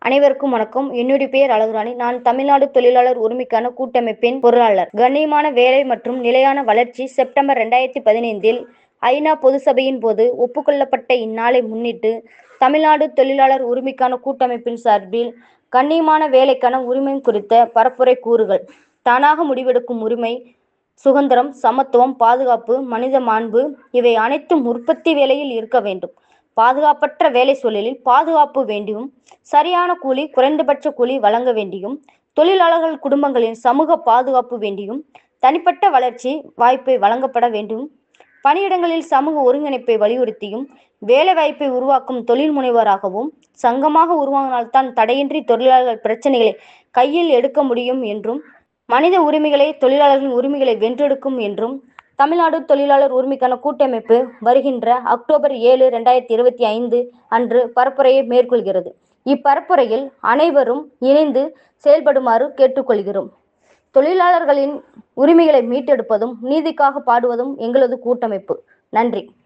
அனைவருக்கும் வணக்கம் என்னுடைய பெயர் அழகுராணி நான் தமிழ்நாடு தொழிலாளர் உரிமைக்கான கூட்டமைப்பின் பொருளாளர் கண்ணியமான வேலை மற்றும் நிலையான வளர்ச்சி செப்டம்பர் ரெண்டாயிரத்தி பதினைந்தில் ஐநா பொதுசபையின் போது ஒப்புக்கொள்ளப்பட்ட இந்நாளை முன்னிட்டு தமிழ்நாடு தொழிலாளர் உரிமைக்கான கூட்டமைப்பின் சார்பில் கண்ணியமான வேலைக்கான உரிமை குறித்த பரப்புரை கூறுகள் தானாக முடிவெடுக்கும் உரிமை சுதந்திரம் சமத்துவம் பாதுகாப்பு மனித மாண்பு இவை அனைத்தும் உற்பத்தி வேலையில் இருக்க வேண்டும் பாதுகாப்பற்ற வேலை சூழலில் பாதுகாப்பு வேண்டியும் சரியான கூலி குறைந்தபட்ச கூலி வழங்க வேண்டியும் தொழிலாளர்கள் குடும்பங்களின் சமூக பாதுகாப்பு வேண்டியும் தனிப்பட்ட வளர்ச்சி வாய்ப்பை வழங்கப்பட வேண்டும் பணியிடங்களில் சமூக ஒருங்கிணைப்பை வலியுறுத்தியும் வேலைவாய்ப்பை உருவாக்கும் தொழில் முனைவோராகவும் சங்கமாக உருவாகினால்தான் தடையின்றி தொழிலாளர்கள் பிரச்சனைகளை கையில் எடுக்க முடியும் என்றும் மனித உரிமைகளை தொழிலாளர்களின் உரிமைகளை வென்றெடுக்கும் என்றும் தமிழ்நாடு தொழிலாளர் உரிமைக்கான கூட்டமைப்பு வருகின்ற அக்டோபர் ஏழு ரெண்டாயிரத்தி இருபத்தி ஐந்து அன்று பரப்புரையை மேற்கொள்கிறது இப்பரப்புரையில் அனைவரும் இணைந்து செயல்படுமாறு கேட்டுக்கொள்கிறோம் தொழிலாளர்களின் உரிமைகளை மீட்டெடுப்பதும் நீதிக்காக பாடுவதும் எங்களது கூட்டமைப்பு நன்றி